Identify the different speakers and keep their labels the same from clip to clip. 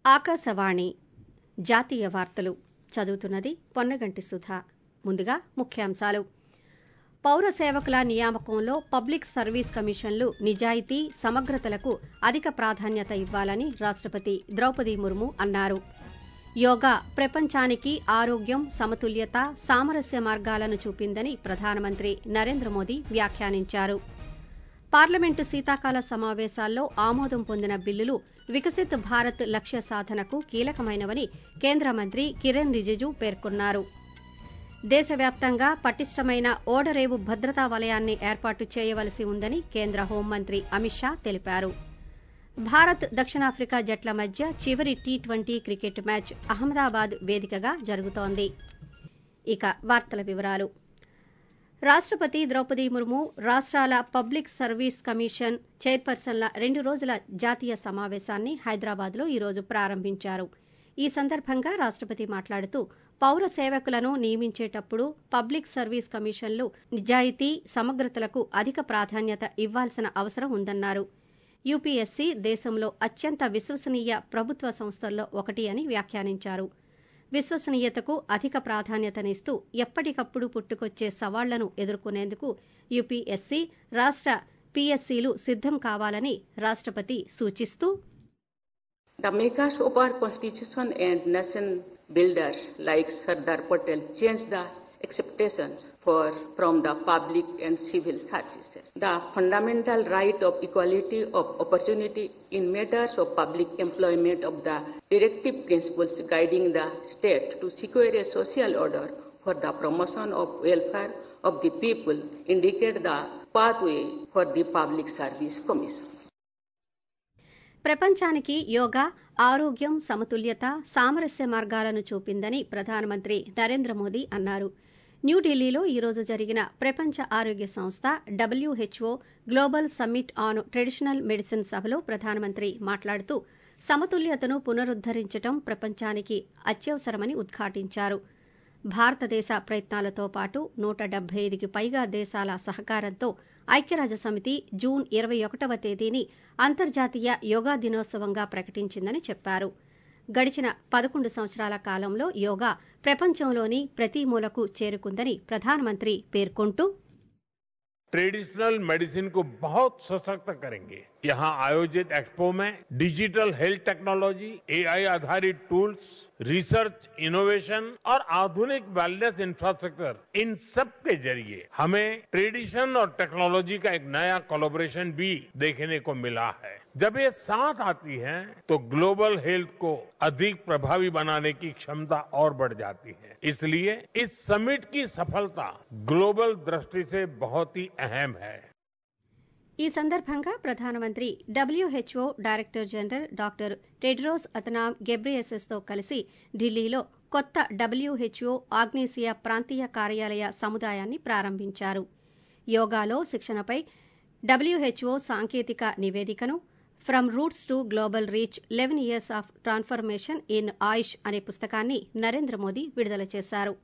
Speaker 1: ఆకాశవాణి జాతీయ వార్తలు చదువుతున్నది పొన్నగంటి సుధా ముందుగా ముఖ్యాంశాలు పౌర సేవకుల నియామకంలో పబ్లిక్ సర్వీస్ కమిషన్లు నిజాయితీ సమగ్రతలకు అధిక ప్రాధాన్యత ఇవ్వాలని రాష్టపతి ద్రౌపది ముర్ము అన్నారు యోగా ప్రపంచానికి ఆరోగ్యం సమతుల్యత సామరస్య మార్గాలను చూపిందని ప్రధానమంత్రి నరేంద్ర మోదీ వ్యాఖ్యానించారు పార్లమెంటు శీతాకాల సమావేశాల్లో ఆమోదం పొందిన బిల్లులు వికసిత్ భారత్ లక్ష్య సాధనకు కీలకమైనవని కేంద్ర మంత్రి కిరణ్ రిజిజు పేర్కొన్నారు దేశవ్యాప్తంగా పటిష్టమైన ఓడరేవు భద్రతా వలయాన్ని ఏర్పాటు చేయవలసి ఉందని కేంద్ర హోంమంత్రి అమిత్ షా తెలిపారు భారత్ దక్షిణాఫ్రికా జట్ల మధ్య చివరి T twenty cricket match Ahmedabad వేదికగా జరుగుతోంది ఇక వార్తల వివరాలు రాష్టపతి ద్రౌపది ముర్ము రాష్టాల పబ్లిక్ సర్వీస్ కమిషన్ చైర్పర్సన్ల రెండు రోజుల జాతీయ సమావేశాన్ని హైదరాబాద్లో ఈ రోజు ప్రారంభించారు ఈ సందర్భంగా రాష్టపతి మాట్లాడుతూ పౌర సేవకులను నియమించేటప్పుడు పబ్లిక్ సర్వీస్ కమిషన్లు నిజాయితీ సమగ్రతలకు అధిక ప్రాధాన్యత ఇవ్వాల్సిన అవసరం ఉందన్నారు యూపీఎస్సీ దేశంలో అత్యంత విశ్వసనీయ ప్రభుత్వ సంస్థల్లో ఒకటి అని వ్యాఖ్యానించారు విశ్వసనీయతకు అధిక ప్రాధాన్యతనిస్తూ ఎప్పటికప్పుడు పుట్టుకొచ్చే సవాళ్లను ఎదుర్కొనేందుకు యూపీఎస్సీ రాష్ట పీఎస్సీలు సిద్దం కావాలని రాష్టపతి సూచిస్తూ
Speaker 2: The makers of our constitution and nation builders like Sardar Patel changed the expectations for from the public and civil services. The fundamental right of equality of opportunity in matters of public employment of the directive principles guiding the state to secure a social order for the promotion of welfare of the people indicate the pathway for the public service commission.
Speaker 1: ప్రపంచానికి యోగా ఆరోగ్యం సమతుల్యత సామరస్య మార్గాలను చూపిందని ప్రధానమంత్రి నరేంద్ర మోదీ అన్నారు న్యూఢిల్లీలో ఈ రోజు జరిగిన ప్రపంచ ఆరోగ్య సంస్థ W H O global summit on traditional medicine సభలో ప్రధానమంత్రి మాట్లాడుతూ సమతుల్యతను పునరుద్దరించడం ప్రపంచానికి అత్యవసరమని ఉద్ఘాటించారు భారతదేశ ప్రయత్నాలతో పాటు నూట డెబ్బై ఐదుకి పైగా దేశాల సహకారంతో ఐక్యరాజ్య సమితి జూన్ ఇరవై ఒకటవ తేదీని అంతర్జాతీయ యోగా దినోత్సవంగా ప్రకటించిందని చెప్పారు గడిచిన పదకొండు సంవత్సరాల కాలంలో యోగా ప్రపంచంలోని ప్రతి మూలకు చేరుకుందని ప్రధానమంత్రి పేర్కొంటూ
Speaker 3: ट्रेडिशनल मेडिसिन को बहुत सशक्त करेंगे यहाँ आयोजित एक्सपो में डिजिटल हेल्थ टेक्नोलॉजी एआई आधारित टूल्स रिसर्च इनोवेशन और आधुनिक वेलनेस इंफ्रास्ट्रक्चर इन सब के जरिए हमें ट्रेडिशन और टेक्नोलॉजी का एक नया कोलोबरेशन भी देखने को मिला है जब ये साथ आती है तो ग्लोबल हेल्थ को अधिक प्रभावी बनाने की क्षमता और बढ़ जाती है इसलिए इस समिट की सफलता ग्लोबल दृष्टि से बहुत ही अहम है
Speaker 1: ఈ సందర్భంగా ప్రధానమంత్రి W H O director general doctor Tedros Adhanom గెబ్రియేసెస్తో కలిసి ఢిల్లీలో కొత్త డబ్ల్యూహెచ్ఓ ఆగ్నేసియా ప్రాంతీయ కార్యాలయ సముదాయాన్ని ప్రారంభించారు యోగాలో శిక్షణపై డబ్ల్యూహెచ్ఓ సాంకేతిక నివేదికను from roots to global reach eleven years of transformation in Ayush అనే పుస్తకాన్ని నరేంద్ర మోదీ విడుదల చేశారు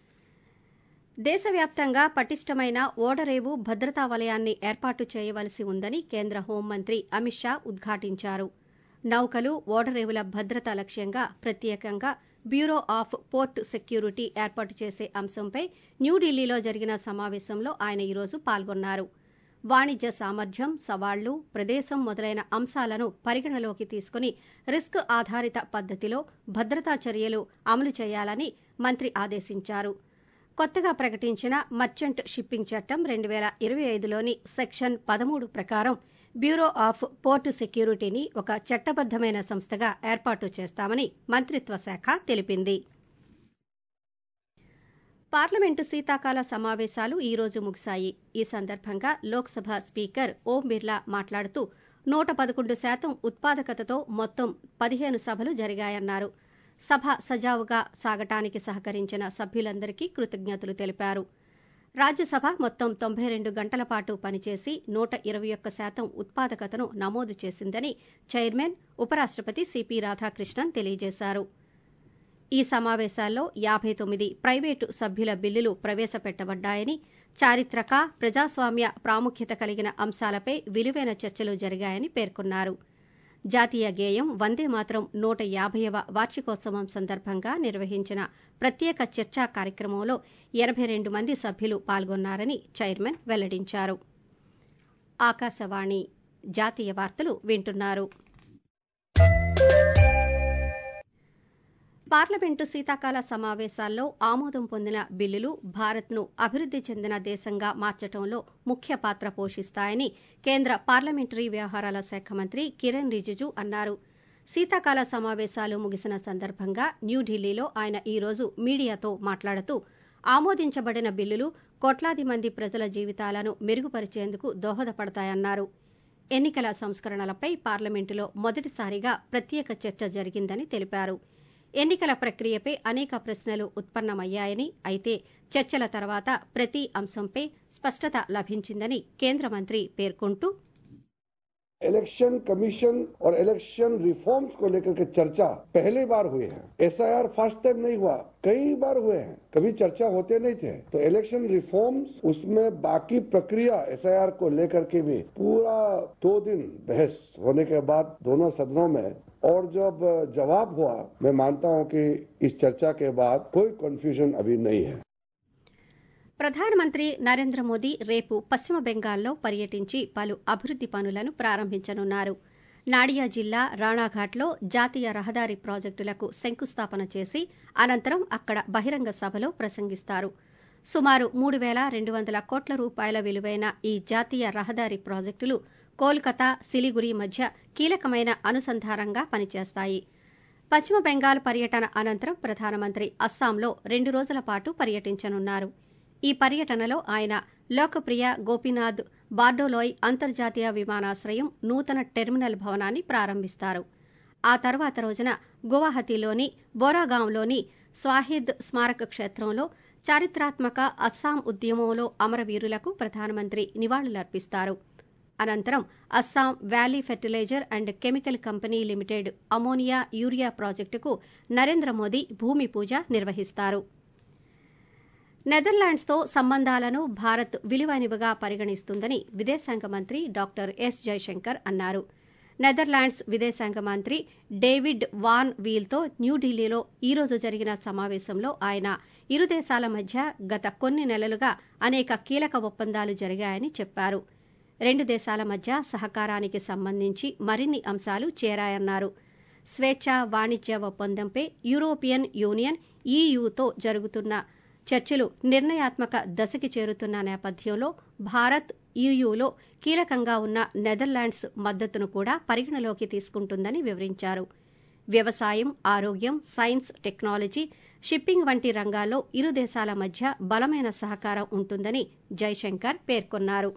Speaker 1: దేశవ్యాప్తంగా పటిష్టమైన ఓడరేవు భద్రతా వలయాన్ని ఏర్పాటు చేయవలసి ఉందని కేంద్ర హోంమంత్రి అమిత్ షా ఉద్ఘాటించారు నౌకలు ఓడరేవుల భద్రత లక్ష్యంగా ప్రత్యేకంగా బ్యూరో ఆఫ్ పోర్ట్ సెక్యూరిటీ ఏర్పాటు చేసే అంశంపై న్యూఢిల్లీలో జరిగిన సమావేశంలో ఆయన ఈరోజు పాల్గొన్నారు వాణిజ్య సామర్థ్యం సవాళ్లు ప్రదేశం మొదలైన అంశాలను పరిగణలోకి తీసుకుని రిస్క్ ఆధారిత పద్దతిలో భద్రతా చర్యలు అమలు చేయాలని మంత్రి ఆదేశించారు కొత్తగా ప్రకటించిన మర్చెంట్ షిప్పింగ్ చట్టం రెండు వేల ఇరవై ఐదులోని సెక్షన్ పదమూడు ప్రకారం బ్యూరో ఆఫ్ పోర్టు సెక్యూరిటీని ఒక చట్టబద్దమైన సంస్థగా ఏర్పాటు చేస్తామని మంత్రిత్వ శాఖ తెలిపింది పార్లమెంటు శీతాకాల సమావేశాలు ఈ రోజు ముగిశాయి ఈ సందర్భంగా లోక్సభ స్పీకర్ ఓం బిర్లా మాట్లాడుతూ నూట పదకొండు శాతం ఉత్పాదకతతో మొత్తం పదిహేను సభలు జరిగాయన్నారు సభ సజావుగా సాగటానికి సహకరించిన సభ్యులందరికీ కృతజ్ఞతలు తెలిపారు రాజ్యసభ మొత్తం తొంభై రెండు గంటల పాటు పనిచేసి నూట ఇరవై ఒక్క శాతం ఉత్పాదకతను నమోదు చేసిందని చైర్మన్ ఉపరాష్టపతి సిపి రాధాకృష్ణన్ తెలియజేశారు ఈ సమావేశాల్లో యాబై తొమ్మిది ప్రైవేటు సభ్యుల బిల్లులు ప్రవేశపెట్టబడ్డాయని చారిత్రక ప్రజాస్వామ్య ప్రాముఖ్యత కలిగిన అంశాలపై విలువైన చర్చలు జరిగాయని పేర్కొన్నారు జాతీయ గేయం వందే మాత్రం నూట యాభైవ వార్షికోత్సవం సందర్భంగా నిర్వహించిన ప్రత్యేక చర్చా కార్యక్రమంలో ఎనభై రెండు మంది సభ్యులు పాల్గొన్నారని చైర్మన్ వెల్లడించారు ఆకాశవాణి జాతీయ వార్తలు వింటున్నారు పార్లమెంటు శీతాకాల సమావేశాల్లో ఆమోదం పొందిన బిల్లులు భారత్ను అభివృద్ది చెందిన దేశంగా మార్చడంలో ముఖ్య పాత్ర పోషిస్తాయని కేంద్ర పార్లమెంటరీ వ్యవహారాల శాఖ మంత్రి కిరణ్ రిజిజు అన్నారు శీతాకాల సమావేశాలు ముగిసిన సందర్భంగా న్యూఢిల్లీలో ఆయన ఈ రోజు మీడియాతో మాట్లాడుతూ ఆమోదించబడిన బిల్లులు కోట్లాది మంది ప్రజల జీవితాలను మెరుగుపరిచేందుకు దోహదపడతాయన్నారు ఎన్నికల సంస్కరణలపై పార్లమెంటులో మొదటిసారిగా ప్రత్యేక చర్చ జరిగిందని తెలిపారు ఎన్నికల ప్రక్రియపై అనేక ప్రశ్నలు ఉత్పన్నమయ్యాయని అయితే చర్చల తర్వాత ప్రతి అంశంపై స్పష్టత లభించిందని కేంద్ర మంత్రి పేర్కొంటూ
Speaker 4: इलेक्शन कमीशन और इलेक्शन रिफॉर्म्स को लेकर के चर्चा पहली बार हुई है एसआईआर फर्स्ट टाइम नहीं हुआ कई बार हुए हैं कभी चर्चा होते नहीं थे तो इलेक्शन रिफॉर्म्स उसमें बाकी प्रक्रिया एसआईआर को लेकर के भी पूरा दो दिन बहस होने के बाद दोनों सदनों में और जब जवाब हुआ मैं मानता हूं कि इस चर्चा के बाद कोई कंफ्यूजन अभी नहीं है
Speaker 1: ప్రధానమంత్రి నరేంద్ర మోదీ రేపు పశ్చిమ బెంగాల్లో పర్యటించి పలు అభివృద్ది పనులను ప్రారంభించనున్నారు నాడియా జిల్లా రాణాఘాట్లో జాతీయ రహదారి ప్రాజెక్టులకు శంకుస్థాపన చేసి అనంతరం అక్కడ బహిరంగ సభలో ప్రసంగిస్తారు సుమారు మూడు పేల రెండు వందల కోట్ల రూపాయల విలువైన ఈ జాతీయ రహదారి ప్రాజెక్టులు కోల్కతా సిలిగురి మధ్య కీలకమైన అనుసంధానంగా పనిచేస్తాయి పశ్చిమ బెంగాల్ పర్యటన అనంతరం ప్రధానమంత్రి అస్సాంలో రెండు రోజుల పాటు పర్యటించనున్నారు ఈ పర్యటనలో ఆయన లోకప్రియ గోపీనాథ్ బార్డోలోయ్ అంతర్జాతీయ విమానాశ్రయం నూతన టెర్మినల్ భవనాన్ని ప్రారంభిస్తారు ఆ తర్వాత రోజున గువాహతిలోని బోరాగాంలోని స్వాహిద్ స్మారక క్షేత్రంలో చారిత్రాత్మక అస్సాం ఉద్యమంలో అమరవీరులకు ప్రధానమంత్రి నివాళులర్పిస్తారు అనంతరం Assam valley fertiliser and chemical company limited ammonia urea ప్రాజెక్టుకు నరేంద్ర మోదీ భూమి పూజ నిర్వహిస్తారు నెదర్లాండ్స్తో సంబంధాలను భారత్ విలువైనవిగా పరిగణిస్తుందని విదేశాంగ మంత్రి డాక్టర్ ఎస్ జైశంకర్ అన్నారు నెదర్లాండ్స్ విదేశాంగ మంత్రి డేవిడ్ వాన్ వీల్తో న్యూఢిల్లీలో ఈ రోజు జరిగిన సమావేశంలో ఆయన ఇరు దేశాల మధ్య గత కొన్ని నెలలుగా అనేక కీలక ఒప్పందాలు జరిగాయని చెప్పారు రెండు దేశాల మధ్య సహకారానికి సంబంధించి మరిన్ని అంశాలు చేరాయన్నారు స్వేచ్ఛ వాణిజ్య ఒప్పందంపై యూరోపియన్ యూనియన్ ఈయూతో జరుగుతున్న చర్చలు నిర్ణయాత్మక దశకి చేరుతున్న నేపథ్యంలో భారత్ ఈయూలో కీలకంగా ఉన్న నెదర్లాండ్స్ మద్దతును కూడా పరిగణలోకి తీసుకుంటుందని వివరించారు వ్యవసాయం ఆరోగ్యం సైన్స్ టెక్నాలజీ షిప్పింగ్ వంటి రంగాల్లో ఇరు దేశాల మధ్య బలమైన సహకారం ఉంటుందని జైశంకర్ పేర్కొన్నారు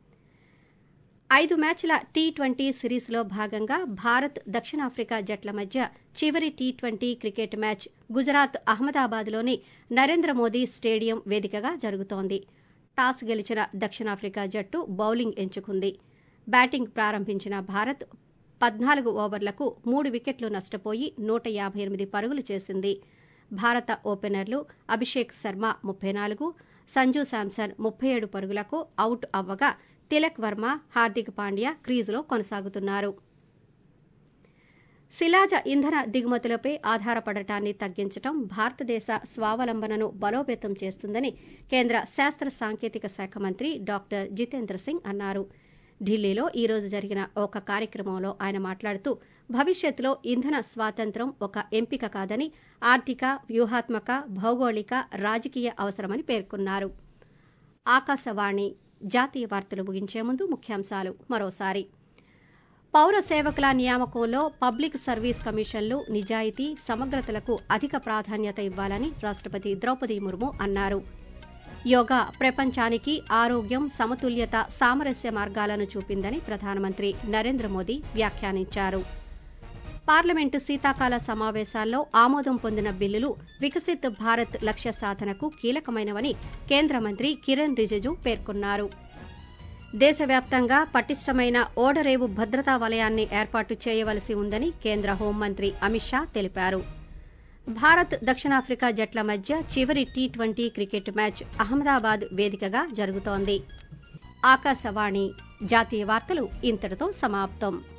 Speaker 1: ఐదు మ్యాచ్ల టీ ట్వంటీ సిరీస్లో భాగంగా భారత్ దక్షిణాఫ్రికా జట్ల మధ్య చివరి T twenty cricket match Gujarat అహ్మదాబాద్లోని నరేంద్ర మోదీ స్టేడియం వేదికగా జరుగుతోంది టాస్ గెలిచిన దక్షిణాఫ్రికా జట్టు బౌలింగ్ ఎంచుకుంది బ్యాటింగ్ ప్రారంభించిన భారత్ పద్నాలుగు ఓవర్లకు మూడు వికెట్లు నష్టపోయి నూట యాభై ఎనిమిది పరుగులు చేసింది భారత ఓపెనర్లు అభిషేక్ శర్మ ముప్పై నాలుగు సంజు శాంసన్ ముప్పై ఏడు పరుగులకు అవుట్ అవ్వగా తిలక్ వర్మ హార్దిక్ పాండ్యా క్రీజులో కొనసాగుతున్నారు శిలాజ ఇంధన దిగుమతులపై ఆధారపడటాన్ని తగ్గించడం భారతదేశ స్వావలంబనను బలోపేతం చేస్తుందని కేంద్ర శాస్త్ర సాంకేతిక శాఖ మంత్రి డాక్టర్ జితేంద్ర సింగ్ అన్నారు ఢిల్లీలో ఈ రోజు జరిగిన ఒక కార్యక్రమంలో ఆయన మాట్లాడుతూ భవిష్యత్తులో ఇంధన స్వాతంత్ర్యం ఒక ఎంపిక కాదని ఆర్థిక వ్యూహాత్మక భౌగోళిక రాజకీయ అవసరమని పేర్కొన్నారు ఆకాశవాణి జాతీయ వార్తలు ముగించే ముందు ముఖ్యాంశాలు మరోసారి పౌర సేవకుల నియామకంలో పబ్లిక్ సర్వీస్ కమిషన్లు నిజాయితీ సమగ్రతలకు అధిక ప్రాధాన్యత ఇవ్వాలని రాష్టపతి ద్రౌపది ముర్ము అన్నారు యోగా ప్రపంచానికి ఆరోగ్యం సమతుల్యత సామరస్య మార్గాలను చూపిందని ప్రధానమంత్రి నరేంద్ర మోదీ వ్యాఖ్యానించారు పార్లమెంటు శీతాకాల సమావేశాల్లో ఆమోదం పొందిన బిల్లులు వికసిత్ భారత్ లక్ష్య సాధనకు కీలకమైనవని కేంద్ర మంత్రి కిరణ్ రిజిజు పేర్కొన్నారు దేశవ్యాప్తంగా పటిష్టమైన ఓడరేవు భద్రతా వలయాన్ని ఏర్పాటు చేయవలసి ఉందని కేంద్ర హోంమంత్రి అమిత్ షా తెలిపారు భారత్ దక్షిణాఫ్రికా జట్ల మధ్య చివరి T twenty cricket match Ahmedabad వేదికగా జరుగుతోంది ఆకాశవాణి జాతీయ వార్తలు ఇంతటితో సమాప్తం